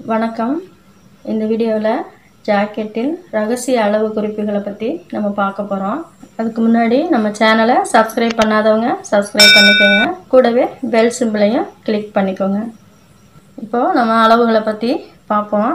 வணக்கம் இந்த வீடியோவில் ஜாக்கெட்டின் ரகசிய அளவு குறிப்புகளை பற்றி நம்ம பார்க்க போகிறோம் அதுக்கு முன்னாடி நம்ம சேனலை சப்ஸ்கிரைப் பண்ணாதவங்க சப்ஸ்கிரைப் பண்ணிக்கோங்க கூடவே பெல் சிம்பிளையும் கிளிக் பண்ணிக்கோங்க இப்போது நம்ம அளவுகளை பற்றி பார்ப்போம்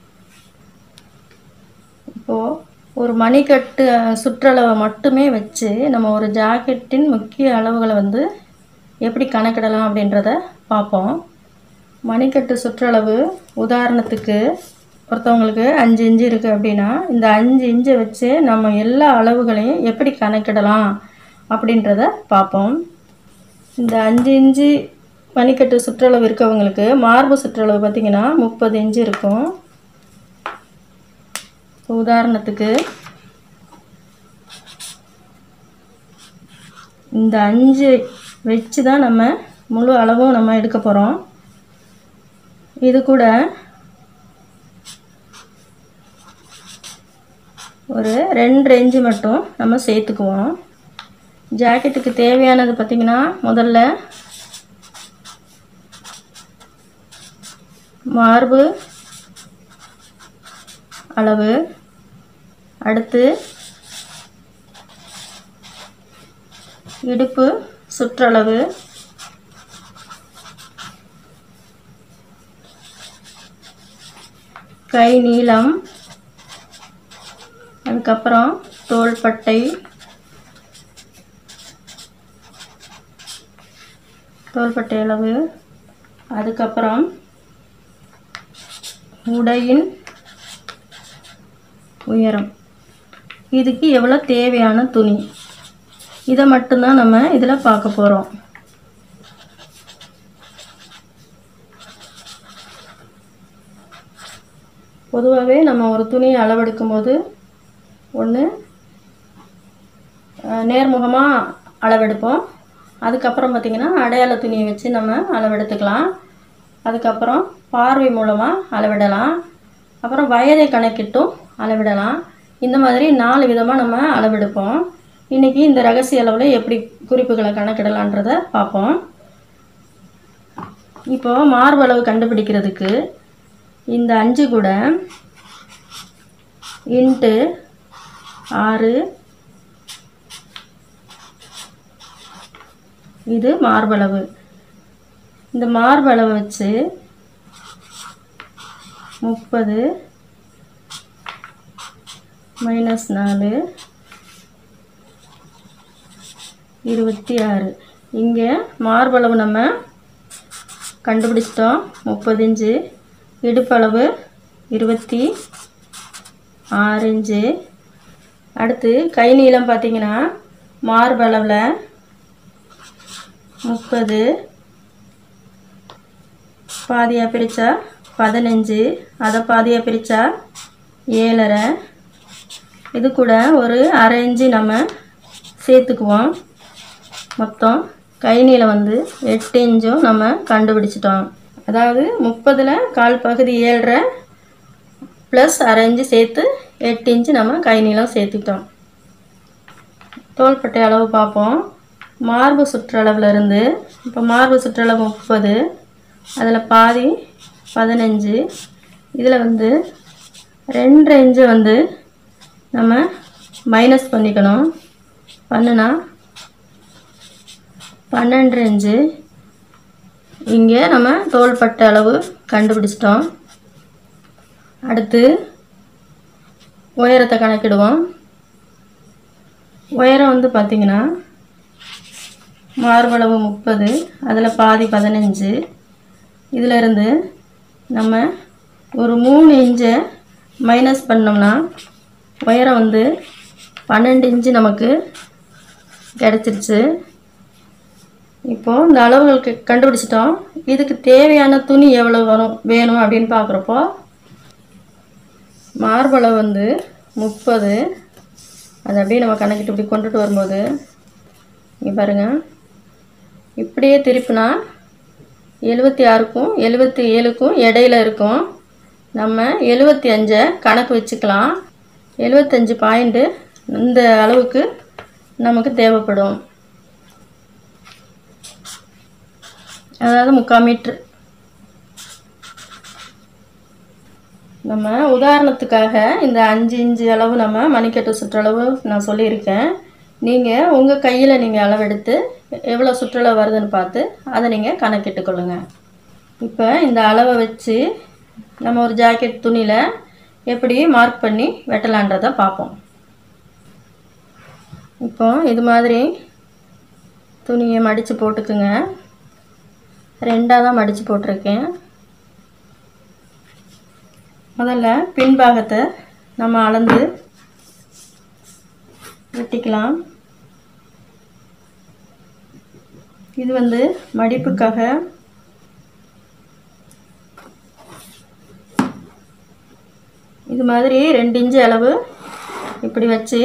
இப்போது ஒரு மணிக்கட்டு அஹ், சுற்றளவை மட்டுமே வச்சு நம்ம ஒரு ஜாக்கெட்டின் முக்கிய அளவுகளை வந்து எப்படி கணக்கிடலாம் அப்படின்றத பார்ப்போம் மணிக்கட்டு சுற்றளவு உதாரணத்துக்கு ஒருத்தவங்களுக்கு அஞ்சு இன்ச்சு இருக்குது அப்படின்னா இந்த அஞ்சு இன்ச்சை வச்சு நம்ம எல்லா அளவுகளையும் எப்படி கணக்கிடலாம் அப்படின்றத பார்ப்போம் இந்த அஞ்சு இன்ச்சு மணிக்கட்டு சுற்றளவு இருக்கவங்களுக்கு மார்பு சுற்றளவு பார்த்திங்கன்னா முப்பது இன்ச்சு இருக்கும் இப்போ உதாரணத்துக்கு இந்த அஞ்சு வச்சு தான் நம்ம முழு அளவும் நம்ம எடுக்க போகிறோம் இது கூட ஒரு ரெண்டு இன்ச்சு மட்டும் நம்ம சேர்த்துக்குவோம் ஜாக்கெட்டுக்கு தேவையானது பார்த்திங்கன்னா முதல்ல மார்பு அளவு அடுத்து இடுப்பு சுற்றளவு கை நீளம் அதுக்கப்புறம் தோள்பட்டை தோள்பட்டை அளவு அதுக்கப்புறம் உடையின் உயரம் இதுக்கு எவ்வளோ தேவையான துணி இதை மட்டும்தான் நம்ம இதில் பார்க்க போகிறோம் பொதுவாகவே நம்ம ஒரு துணியை அளவெடுக்கும் போது ஒன்று நேர்முகமாக அளவெடுப்போம் அதுக்கப்புறம் பார்த்திங்கன்னா அடையாள துணியை வச்சு நம்ம அளவெடுத்துக்கலாம் அதுக்கப்புறம் பார்வை மூலமாக அளவிடலாம் அப்புறம் வயதை கணக்கிட்டும் அளவிடலாம் இந்த மாதிரி நாலு விதமாக நம்ம அளவெடுப்போம் இன்றைக்கி இந்த ரகசிய அளவில் எப்படி குறிப்புகளை கணக்கிடலான்றத பார்ப்போம் இப்போது மார்பளவு கண்டுபிடிக்கிறதுக்கு இந்த அஞ்சு கூட இன்ட்டு ஆறு இது மார்பளவு இந்த மார்பளவை வச்சு முப்பது மைனஸ் நாலு இருபத்தி ஆறு இங்கே மார்பளவு நம்ம கண்டுபிடிச்சிட்டோம் முப்பது இன்ச்சு இடுப்பளவு இருபத்தி ஆறு இன்ச்சு அடுத்து கை நீளம் பார்த்தீங்கன்னா மார்பளவில் முப்பது பாதியாக பிரித்தா பதினஞ்சு அதை பாதியாக பிரித்தா ஏழரை இது கூட ஒரு அரை இன்ச்சு நம்ம சேர்த்துக்குவோம் மொத்தம் கை நீளம் வந்து எட்டு இன்ச்சும் நம்ம கண்டுபிடிச்சிட்டோம் அதாவது முப்பதில் கால் பகுதி ஏழரை ப்ளஸ் அரை இன்ச்சு சேர்த்து எட்டு இன்ச்சு நம்ம கை நீளம் சேர்த்துக்கிட்டோம் தோள்பட்டை அளவு பார்ப்போம் மார்பு சுற்றளவில் இருந்து இப்போ மார்பு சுற்றளவு முப்பது அதில் பாதி பதினஞ்சு இதில் வந்து ரெண்டு இன்ச்சு வந்து நம்ம மைனஸ் பண்ணிக்கணும் பண்ணுனா பன்னெண்டு இன்ச்சு இங்கே நம்ம தோள்பட்டை அளவு கண்டுபிடிச்சிட்டோம் அடுத்து உயரத்தை கணக்கிடுவோம் உயரம் வந்து பார்த்திங்கன்னா மார்பளவு முப்பது அதில் பாதி பதினஞ்சு இதில் இருந்து நம்ம ஒரு மூணு இன்ச்சை மைனஸ் பண்ணோம்னா உயரம் வந்து பன்னெண்டு இன்ச்சு நமக்கு கிடச்சிருச்சு இப்போது இந்த அளவுகளுக்கு கண்டுபிடிச்சிட்டோம் இதுக்கு தேவையான துணி எவ்வளோ வரும் வேணும் அப்படின்னு பார்க்குறப்போ மார்பளவு வந்து முப்பது அது அப்படியே நம்ம கணக்கிட்டு இப்படி கொண்டுட்டு வரும்போது இங்கே பாருங்கள் இப்படியே திருப்பினா எழுபத்தி ஆறுக்கும் எழுபத்தி ஏழுக்கும் இடையில இருக்கும் நம்ம எழுபத்தி அஞ்சை கணக்கு வச்சுக்கலாம் எழுபத்தஞ்சு பாயிண்ட்டு இந்த அளவுக்கு நமக்கு தேவைப்படும் அதாவது முக்கால் மீட்ரு நம்ம உதாரணத்துக்காக இந்த அஞ்சு இன்ச்சு அளவு நம்ம மணிக்கட்டு சுற்றளவு நான் சொல்லியிருக்கேன் நீங்கள் உங்கள் கையில் நீங்கள் அளவெடுத்து எவ்வளோ சுற்றளவு வருதுன்னு பார்த்து அதை நீங்கள் கணக்கிட்டு கொள்ளுங்கள் இப்போ இந்த அளவை வச்சு நம்ம ஒரு ஜாக்கெட் துணியில் எப்படி மார்க் பண்ணி வெட்டலான்றதை பார்ப்போம் இப்போ இது மாதிரி துணியை மடித்து போட்டுக்குங்க ரெண்டாக தான் மடித்து போட்டிருக்கேன் முதல்ல பின்பாகத்தை நம்ம அளந்து வெட்டிக்கலாம் இது வந்து மடிப்புக்காக இது மாதிரி ரெண்டு இன்ச்சு அளவு இப்படி வச்சு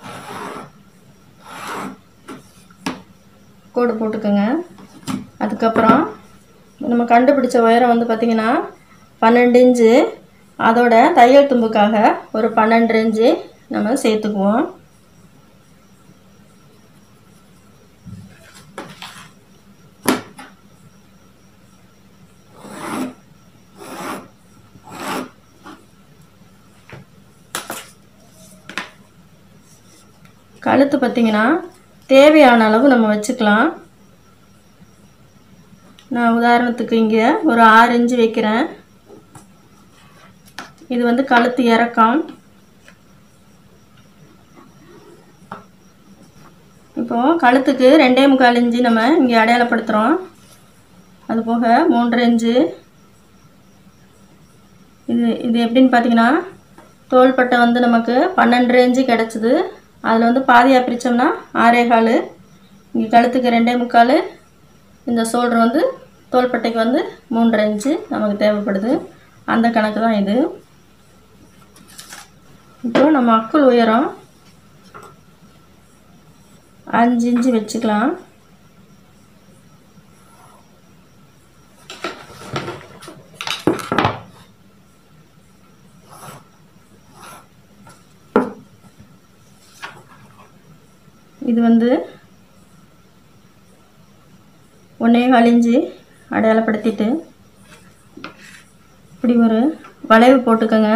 கோடு போட்டுக்கோங்க அதுக்கப்புறம் நம்ம கண்டுபிடிச்ச உயரம் வந்து பார்த்திங்கன்னா பன்னெண்டு இன்ச்சு அதோட தையல் தும்புக்காக ஒரு பன்னெண்டு இன்ச்சு நம்ம சேர்த்துக்குவோம் கழுத்து பார்த்திங்கன்னா தேவையான அளவு நம்ம வச்சுக்கலாம் நான் உதாரணத்துக்கு இங்கே ஒரு ஆறு இன்ச்சு வைக்கிறேன் இது வந்து கழுத்து இறக்கம் இப்போது கழுத்துக்கு ரெண்டே முக்கால் இன்ச்சு நம்ம இங்கே அடையாளப்படுத்துகிறோம் அது போக மூன்றரை இன்ச்சு இது இது எப்படின்னு பார்த்தீங்கன்னா தோள்பட்டை வந்து நமக்கு பன்னெண்டு இன்ச்சு கிடச்சிது அதில் வந்து பாதியாக பிரித்தோம்னா ஆறே கால் இங்கே கழுத்துக்கு ரெண்டே முக்கால் இந்த ஷோல்டர் வந்து தோள்பட்டைக்கு வந்து மூன்றரை இன்ச்சு நமக்கு தேவைப்படுது அந்த கணக்கு தான் இது இப்போ நம்ம அக்குள் உயரம் அஞ்சு இன்ச்சு வச்சுக்கலாம் இது வந்து ஒன்றே காலிஞ்சு அடையாளப்படுத்திட்டு இப்படி ஒரு வளைவு போட்டுக்கோங்க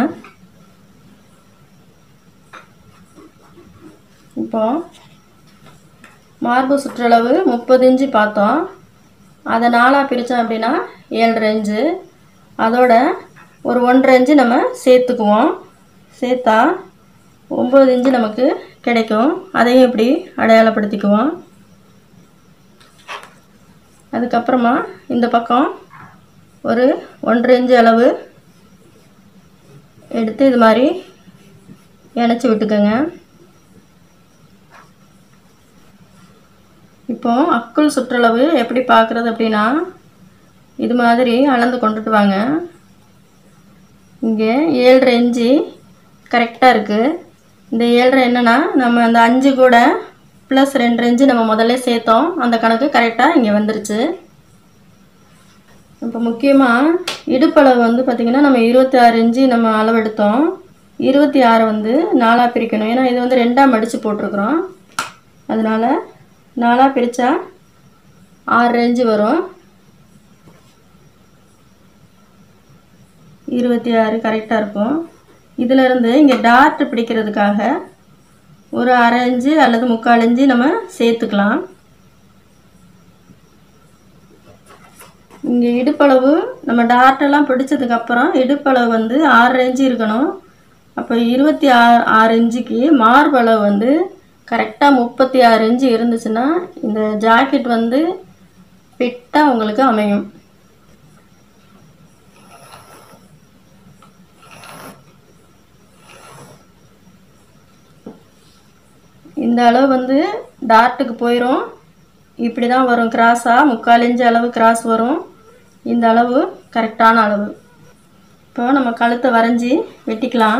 இப்போ மார்பு சுற்றளவு முப்பது இன்ச்சு பார்த்தோம் அதை நாலாக பிரித்தோம் அப்படின்னா ஏழரை இன்ச்சு அதோட ஒரு ஒன்றரை இன்ச்சு நம்ம சேர்த்துக்குவோம் சேர்த்தா ஒம்பது இன்ச்சு நமக்கு கிடைக்கும் அதையும் இப்படி அடையாளப்படுத்திக்குவோம் அதுக்கப்புறமா இந்த பக்கம் ஒரு ஒன்றரை இன்ச்சு அளவு எடுத்து இது மாதிரி இணைச்சி விட்டுக்கோங்க இப்போ அக்குள் சுற்றளவு எப்படி பார்க்குறது அப்படின்னா இது மாதிரி அளந்து கொண்டுட்டு வாங்க இங்கே ஏழரை இன்ச்சு கரெக்டாக இருக்குது இந்த ஏழரை என்னென்னா நம்ம அந்த அஞ்சு கூட ப்ளஸ் ரெண்டு இன்ச்சு நம்ம முதல்ல சேர்த்தோம் அந்த கணக்கு கரெக்டாக இங்கே வந்துருச்சு இப்போ முக்கியமாக இடுப்பளவு வந்து பார்த்திங்கன்னா நம்ம இருபத்தி ஆறு இன்ச்சு நம்ம அளவெடுத்தோம் இருபத்தி ஆறு வந்து நாலாக பிரிக்கணும் ஏன்னா இது வந்து ரெண்டாக மடித்து போட்டிருக்குறோம் அதனால் நாலாக பிரித்தா ஆறு இன்ச்சு வரும் இருபத்தி ஆறு கரெக்டாக இருக்கும் இதிலிருந்து இங்கே டார்ட் பிடிக்கிறதுக்காக ஒரு அரை இன்ச்சு அல்லது முக்கால் இன்ச்சு நம்ம சேர்த்துக்கலாம் இங்கே இடுப்பளவு நம்ம டார்ட்டெல்லாம் பிடிச்சதுக்கப்புறம் இடுப்பளவு வந்து ஆறு இன்ச்சு இருக்கணும் அப்போ இருபத்தி ஆறு ஆறு இன்ச்சுக்கு மார்பளவு வந்து கரெக்டாக முப்பத்தி ஆறு இன்ச்சு இருந்துச்சுன்னா இந்த ஜாக்கெட் வந்து ஃபிட்டாக உங்களுக்கு அமையும் இந்த அளவு வந்து டார்ட்டுக்கு போயிடும் இப்படி தான் வரும் கிராஸாக முக்கால் இன்ச்சு அளவு கிராஸ் வரும் இந்த அளவு கரெக்டான அளவு இப்போ நம்ம கழுத்தை வரைஞ்சி வெட்டிக்கலாம்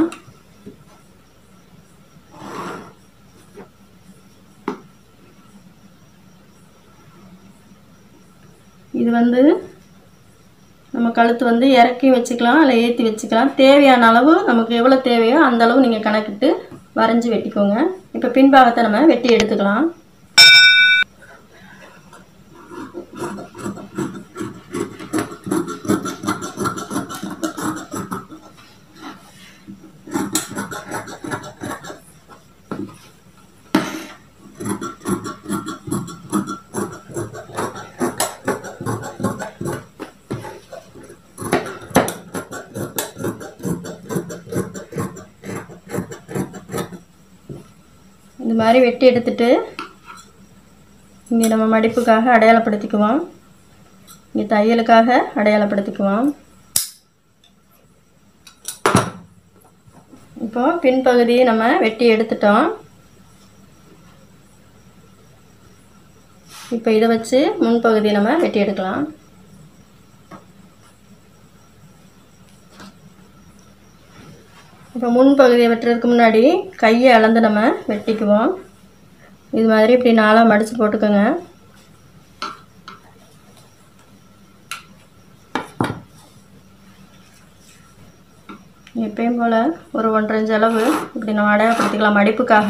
இது வந்து நம்ம கழுத்து வந்து இறக்கி வச்சுக்கலாம் இல்லை ஏற்றி வச்சுக்கலாம் தேவையான அளவு நமக்கு எவ்வளோ தேவையோ அந்த அளவு நீங்கள் கணக்கிட்டு வரைஞ்சி வெட்டிக்கோங்க இப்போ பின்பாகத்தை நம்ம வெட்டி எடுத்துக்கலாம் இது மாதிரி வெட்டி எடுத்துட்டு இங்கே நம்ம மடிப்புக்காக அடையாளப்படுத்திக்குவோம் இங்கே தையலுக்காக அடையாளப்படுத்திக்குவோம் இப்போ பின்பகுதியை நம்ம வெட்டி எடுத்துட்டோம் இப்போ இதை வச்சு முன்பகுதியை நம்ம வெட்டி எடுக்கலாம் இப்போ முன்பகுதியை வெட்டுறதுக்கு முன்னாடி கையை அளந்து நம்ம வெட்டிக்குவோம் இது மாதிரி இப்படி நாலாக மடித்து போட்டுக்கோங்க எப்பயும் போல் ஒரு ஒன்றரை இன்ச் அளவு இப்படி நம்ம அடையாளப்படுத்திக்கலாம் மடிப்புக்காக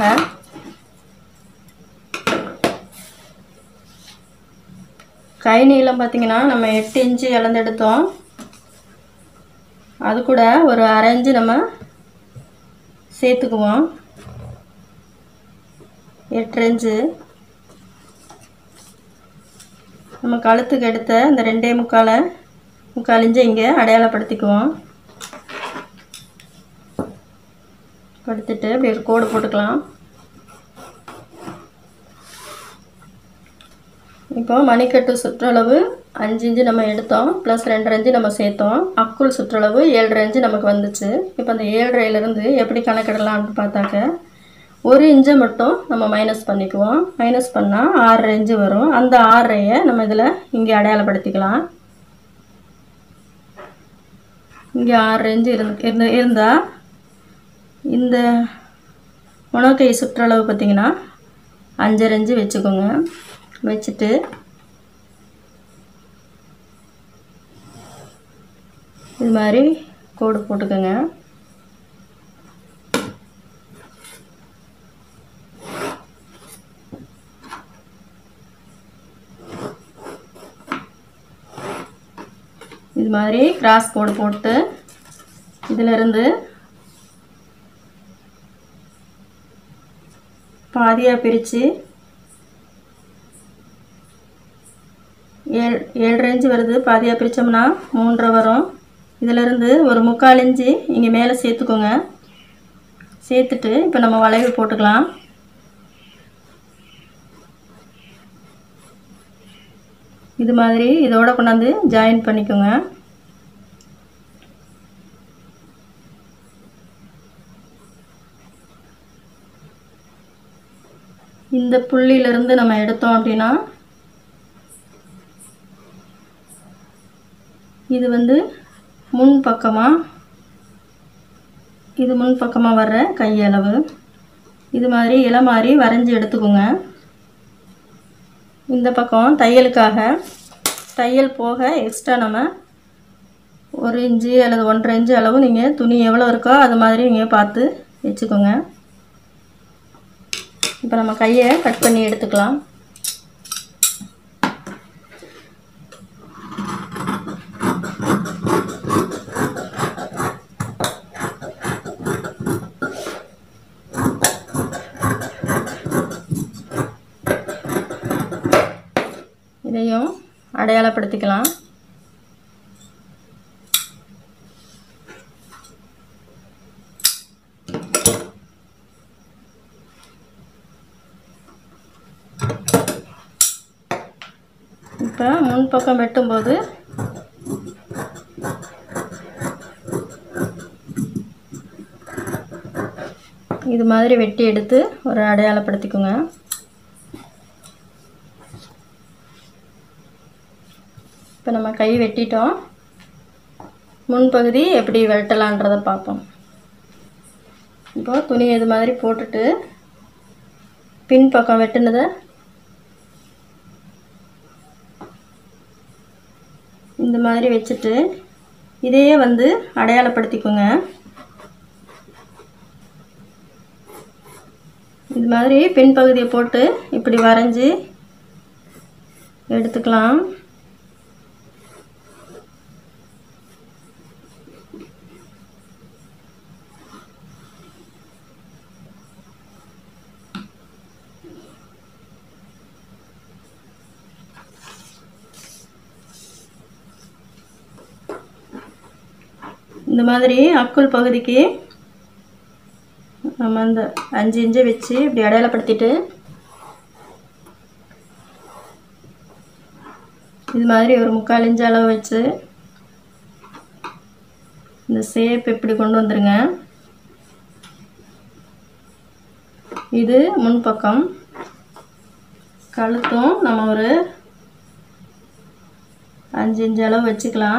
கை நீளம் பார்த்திங்கன்னா நம்ம எட்டு இன்ச்சு இழந்து எடுத்தோம் அது கூட ஒரு அரை இன்ச்சு நம்ம சேர்த்துக்குவோம் எட்டு இன்ச்சு நம்ம கழுத்துக்கு எடுத்த இந்த ரெண்டே முக்காலை முக்கால் இன்ச்சு இங்கே அடையாளப்படுத்திக்குவோம் படுத்துட்டு இப்படி ஒரு கோடு போட்டுக்கலாம் இப்போ மணிக்கட்டு சுற்றளவு அஞ்சு இன்ச்சு நம்ம எடுத்தோம் ப்ளஸ் ரெண்டரை இன்ச்சு நம்ம சேர்த்தோம் அக்குள் சுற்றளவு ஏழரை இன்ச்சு நமக்கு வந்துச்சு இப்போ அந்த ஏழரையிலேருந்து எப்படி கணக்கிடலாம்னு பார்த்தாக்க ஒரு இன்ச்சை மட்டும் நம்ம மைனஸ் பண்ணிக்குவோம் மைனஸ் பண்ணால் ஆறரை இன்ச்சு வரும் அந்த ஆறரையை நம்ம இதில் இங்கே அடையாளப்படுத்திக்கலாம் இங்கே ஆறரை இன்ச்சு இருந்து இருந்து இருந்தால் இந்த முனக்கை சுற்றளவு பார்த்திங்கன்னா அஞ்சரை இன்ச்சு வச்சுக்கோங்க வச்சுட்டு இது மாதிரி கோடு போட்டுக்கோங்க இது மாதிரி கிராஸ் கோடு போட்டு இதிலிருந்து பாதியாக பிரித்து ஏழு ஏழரை இன்ச்சு வருது பாதியாக பிரித்தோம்னா மூன்றரை வரும் இதிலிருந்து ஒரு முக்கால் இன்ச்சு இங்கே மேலே சேர்த்துக்கோங்க சேர்த்துட்டு இப்போ நம்ம வளைவு போட்டுக்கலாம் இது மாதிரி இதோட கொண்டாந்து ஜாயின் பண்ணிக்கோங்க இந்த புள்ளியிலிருந்து நம்ம எடுத்தோம் அப்படின்னா இது வந்து முன் பக்கமாக இது முன் பக்கமாக வர்ற கையளவு இது மாதிரி இலை மாதிரி வரைஞ்சி எடுத்துக்கோங்க இந்த பக்கம் தையலுக்காக தையல் போக எக்ஸ்ட்ரா நம்ம ஒரு இன்ச்சு அல்லது ஒன்றரை இன்ச்சு அளவு நீங்கள் துணி எவ்வளோ இருக்கோ அது மாதிரி நீங்கள் பார்த்து வச்சுக்கோங்க இப்போ நம்ம கையை கட் பண்ணி எடுத்துக்கலாம் இதையும் அடையாளப்படுத்திக்கலாம் இப்போ முன்பக்கம் வெட்டும்போது இது மாதிரி வெட்டி எடுத்து ஒரு அடையாளப்படுத்திக்கோங்க இப்போ நம்ம கை வெட்டிட்டோம் முன்பகுதி எப்படி வெட்டலான்றதை பார்ப்போம் இப்போ துணி இது மாதிரி போட்டுட்டு பின்பக்கம் வெட்டுனதை இந்த மாதிரி வச்சுட்டு இதையே வந்து அடையாளப்படுத்திக்கோங்க இது மாதிரி பின்பகுதியை போட்டு இப்படி வரைஞ்சி எடுத்துக்கலாம் இந்த மாதிரி அக்குள் பகுதிக்கு நம்ம அந்த அஞ்சு இன்ச்சை வச்சு இப்படி அடையாளப்படுத்திட்டு இது மாதிரி ஒரு முக்கால் இன்ச்சு அளவு வச்சு இந்த ஷேப் இப்படி கொண்டு வந்துருங்க இது முன்பக்கம் கழுத்தும் நம்ம ஒரு அஞ்சு இன்ச்சு அளவு வச்சுக்கலாம்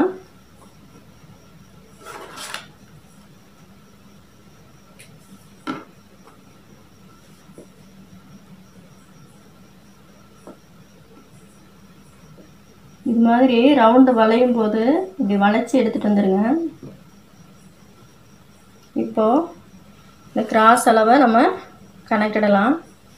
இது மாதிரி ரவுண்டு வளையும் போது இப்படி வளைச்சி எடுத்துகிட்டு வந்துடுங்க இப்போது இந்த கிராஸ் அளவை நம்ம கணக்கிடலாம்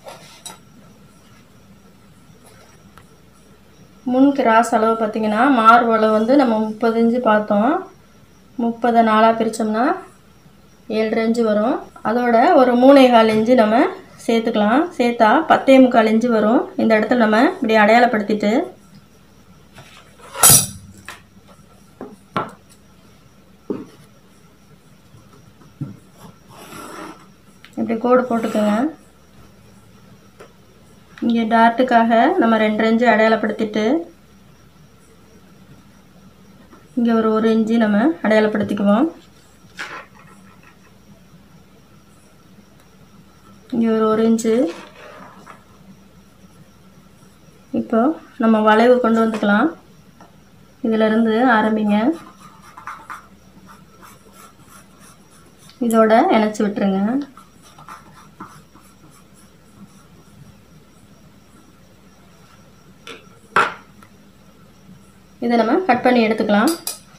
முன் கிராஸ் அளவு பார்த்திங்கன்னா மார்பு அளவு வந்து நம்ம முப்பது இன்ச்சு பார்த்தோம் முப்பதை நாலாக பிரித்தோம்னா ஏழு இன்ச்சு வரும் அதோட ஒரு மூணே கால் இன்ச்சு நம்ம சேர்த்துக்கலாம் சேர்த்தா பத்தே முக்கால் இன்ச்சு வரும் இந்த இடத்துல நம்ம இப்படி அடையாளப்படுத்திட்டு இப்படி கோடு போட்டுக்கோங்க இங்கே டாட்டுக்காக நம்ம ரெண்டு இன்ச்சு அடையாளப்படுத்திட்டு இங்கே ஒரு ஒரு இன்ச்சு நம்ம அடையாளப்படுத்திக்குவோம் இங்கே ஒரு ஒரு இன்ச்சு இப்போ நம்ம வளைவு கொண்டு வந்துக்கலாம் இதிலிருந்து ஆரம்பிங்க இதோட இணைச்சி விட்டுருங்க இதை நம்ம கட் பண்ணி எடுத்துக்கலாம்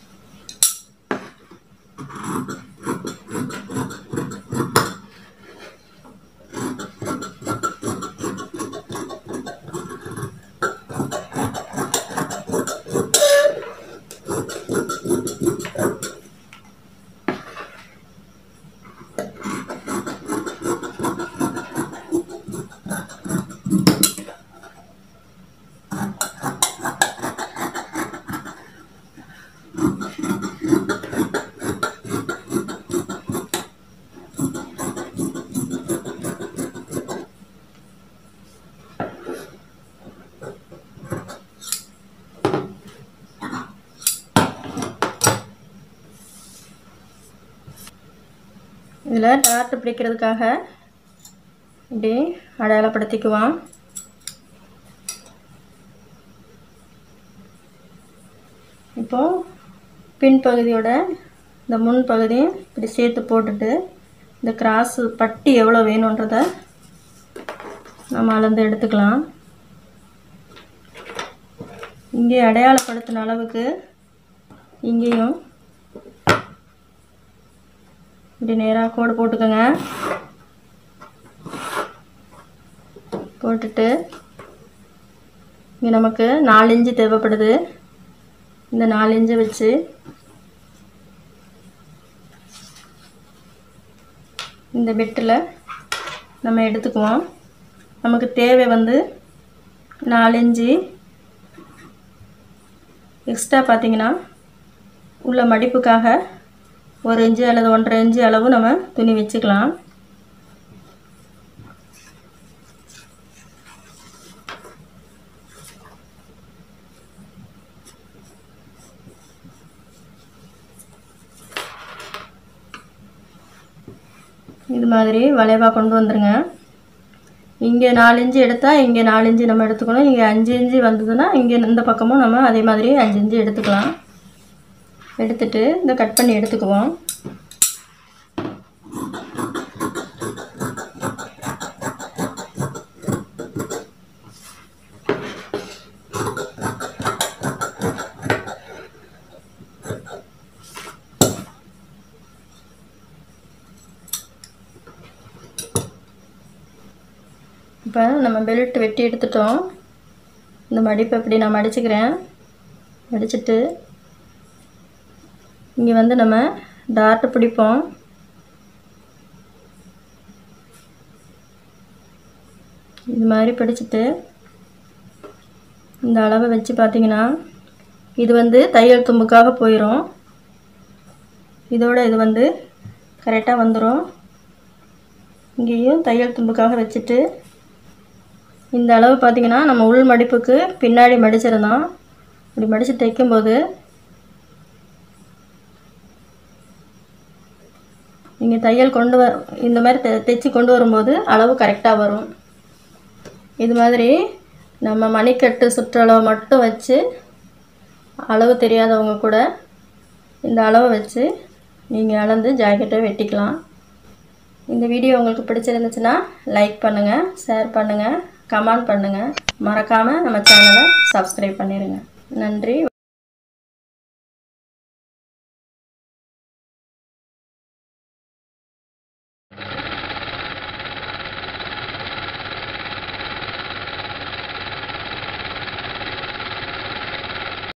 இதில் டாட்டு பிடிக்கிறதுக்காக இப்படி அடையாளப்படுத்திக்குவோம் இப்போது பின்பகுதியோட இந்த முன் பகுதியை இப்படி சேர்த்து போட்டுட்டு இந்த கிராஸு பட்டி எவ்வளோ வேணுன்றதை நம்ம அளந்து எடுத்துக்கலாம் இங்கே அடையாளப்படுத்தின அளவுக்கு இங்கேயும் இப்படி நேராக கோடு போட்டுக்கோங்க போட்டுட்டு இங்கே நமக்கு நாலு இன்ச்சு தேவைப்படுது இந்த நாலு இன்ச்சை வச்சு இந்த பெட்டில் நம்ம எடுத்துக்குவோம் நமக்கு தேவை வந்து நாலு இன்ச்சு எக்ஸ்ட்ரா பார்த்தீங்கன்னா உள்ள மடிப்புக்காக ஒரு இன்ச்சு அல்லது ஒன்றரை இன்ச்சு அளவு நம்ம துணி வச்சுக்கலாம் இது மாதிரி வளைவாக கொண்டு வந்துருங்க இங்கே நாலு இன்ச்சு எடுத்தால் இங்கே நாலு இன்ச்சு நம்ம எடுத்துக்கணும் இங்கே அஞ்சு இன்ச்சு வந்ததுன்னா இங்கே இந்த பக்கமும் நம்ம அதே மாதிரி அஞ்சு இன்ச்சு எடுத்துக்கலாம் எடுத்துட்டு இந்த கட் பண்ணி எடுத்துக்குவோம் இப்போ நம்ம பெல்ட் வெட்டி எடுத்துட்டோம் இந்த மடிப்பை இப்படி நான் மடிச்சுக்கிறேன் மடிச்சிட்டு இங்கே வந்து நம்ம டார்ட்டு பிடிப்போம் இது மாதிரி பிடிச்சிட்டு இந்த அளவை வச்சு பார்த்தீங்கன்னா இது வந்து தையல் தும்புக்காக போயிடும் இதோட இது வந்து கரெக்டாக வந்துடும் இங்கேயும் தையல் தும்புக்காக வச்சுட்டு இந்த அளவு பார்த்திங்கன்னா நம்ம உள் மடிப்புக்கு பின்னாடி மடிச்சிருந்தோம் இப்படி மடித்து தைக்கும்போது நீங்கள் தையல் கொண்டு வ இந்த மாதிரி த தைச்சி கொண்டு வரும்போது அளவு கரெக்டாக வரும் இது மாதிரி நம்ம மணிக்கட்டு சுற்றளவு மட்டும் வச்சு அளவு தெரியாதவங்க கூட இந்த அளவை வச்சு நீங்கள் அளந்து ஜாக்கெட்டை வெட்டிக்கலாம் இந்த வீடியோ உங்களுக்கு பிடிச்சிருந்துச்சுன்னா லைக் பண்ணுங்கள் ஷேர் பண்ணுங்கள் கமெண்ட் பண்ணுங்கள் மறக்காமல் நம்ம சேனலை சப்ஸ்கிரைப் பண்ணிடுங்க நன்றி